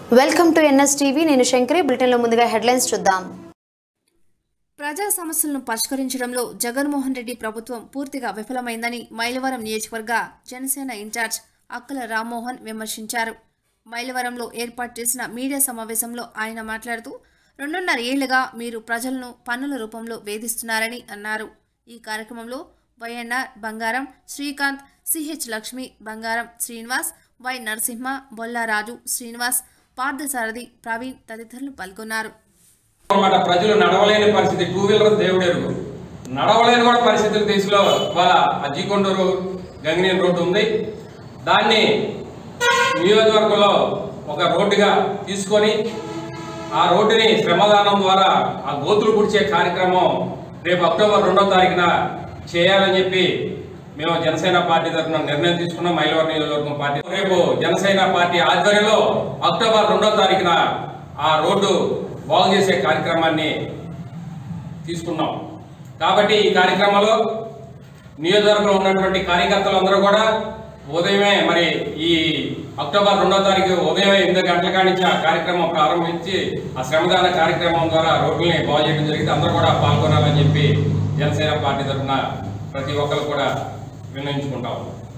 welcome to NS TV నేను శంకరి బులెటిన్లో ముందుగా హెడ్లైన్స్ చూద్దాం ప్రజా సమస్యలను పరిష్కరించడంలో జగన్మోహన్ రెడ్డి ప్రభుత్వం పూర్తిగా విఫలమైందని మైలవరం నియోజకవర్గ జనసేన ఇన్ఛార్జ్ అక్కల రామ్మోహన్ విమర్శించారు మైలవరంలో ఏర్పాటు చేసిన మీడియా సమావేశంలో ఆయన మాట్లాడుతూ రెండున్నర ఏళ్లుగా మీరు ప్రజలను పన్నుల రూపంలో వేధిస్తున్నారని అన్నారు ఈ కార్యక్రమంలో వైఎన్ఆర్ బంగారం శ్రీకాంత్ సిహెచ్ లక్ష్మి బంగారం శ్రీనివాస్ వై నరసింహ బొల్లారాజు శ్రీనివాస్ పార్థసారథి ప్రవీణ్ తదితరులు పాల్గొన్నారు అన్నమాట ప్రజలు నడవలేని పరిస్థితి టూ వీలర్ దేవుడెరుగు నడవలేని కూడా పరిస్థితులు తీసులో వాళ్ళ అజ్జికొండూరు గంగినేని రోడ్డు ఉంది దాన్ని నియోజకవర్గంలో ఒక రోడ్డుగా తీసుకొని ఆ రోడ్డుని శ్రమదానం ద్వారా ఆ గోతులు పుడిచే కార్యక్రమం రేపు అక్టోబర్ రెండో తారీఖున చేయాలని చెప్పి మేము జనసేన పార్టీ తరఫున నిర్ణయం తీసుకున్నాం మైలవరం నియోజకవర్గం పార్టీ రేపు జనసేన పార్టీ ఆధ్వర్యంలో అక్టోబర్ రెండో తారీఖున ఆ రోడ్డు బాగు చేసే కార్యక్రమాన్ని తీసుకున్నాం కాబట్టి ఈ కార్యక్రమంలో నియోజకవర్గంలో ఉన్నటువంటి కార్యకర్తలందరూ కూడా ఉదయమే మరి ఈ అక్టోబర్ రెండో తారీఖు ఉదయం ఎనిమిది గంటల కాడి నుంచి ఆ కార్యక్రమం ప్రారంభించి ఆ శ్రమదాన కార్యక్రమం ద్వారా రోడ్లని బాగు చేయడం జరిగింది అందరూ కూడా పాల్గొనాలని చెప్పి జనసేన పార్టీ తరఫున ప్రతి ఒక్కరు కూడా విన్నవించుకుంటాం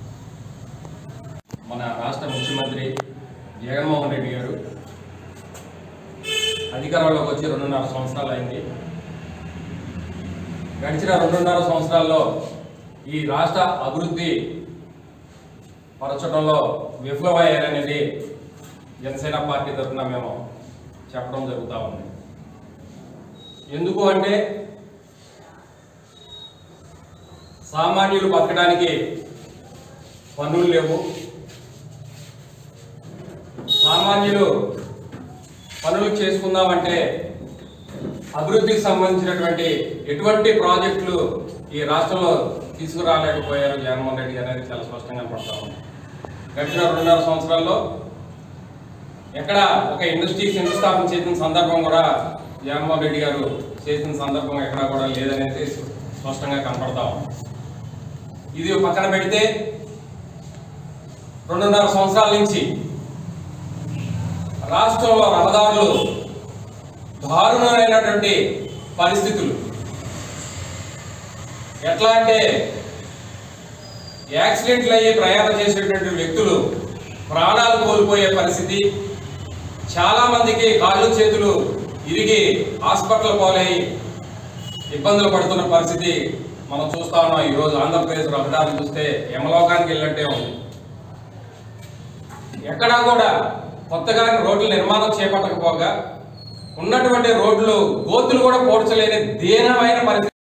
మన రాష్ట్ర ముఖ్యమంత్రి జగన్మోహన్ రెడ్డి గారు అధికారంలోకి వచ్చి రెండున్నర సంవత్సరాలు అయింది గడిచిన రెండున్నర సంవత్సరాల్లో ఈ రాష్ట్ర అభివృద్ధి పరచడంలో విఫలమయ్యారనేది జనసేన పార్టీ తరఫున మేము చెప్పడం జరుగుతూ ఉంది ఎందుకు అంటే సామాన్యులు బతకడానికి పన్నులు లేవు సామాన్యులు పనులు చేసుకుందామంటే అభివృద్ధికి సంబంధించినటువంటి ఎటువంటి ప్రాజెక్టులు ఈ రాష్ట్రంలో తీసుకురాలేకపోయారు జగన్మోహన్ రెడ్డి గారు అనేది చాలా స్పష్టంగా పడతా ఉంది గడిచిన రెండున్నర సంవత్సరాల్లో ఎక్కడ ఒక ఇండస్ట్రీ శంకుస్థాపన చేసిన సందర్భం కూడా జగన్మోహన్ రెడ్డి గారు చేసిన సందర్భం ఎక్కడా కూడా లేదనేది స్పష్టంగా కనపడతా ఉంది ఇది పక్కన పెడితే రెండున్నర సంవత్సరాల నుంచి రాష్ట్రంలో రహదారులు దారుణమైనటువంటి పరిస్థితులు ఎట్లా అంటే యాక్సిడెంట్లు అయ్యి ప్రయాణం చేసేటువంటి వ్యక్తులు ప్రాణాలు కోల్పోయే పరిస్థితి చాలా మందికి కాళ్ళు చేతులు ఇరిగి హాస్పిటల్ పాలై ఇబ్బందులు పడుతున్న పరిస్థితి మనం చూస్తా ఉన్నాం ఈరోజు ఆంధ్రప్రదేశ్ రహదారులు చూస్తే యమలోకానికి వెళ్ళినట్టే ఉంది ఎక్కడా కూడా కొత్తగా రోడ్ల నిర్మాణం చేపట్టకపోగా ఉన్నటువంటి రోడ్లు గోతులు కూడా పోడ్చలేని దీనమైన పరిస్థితి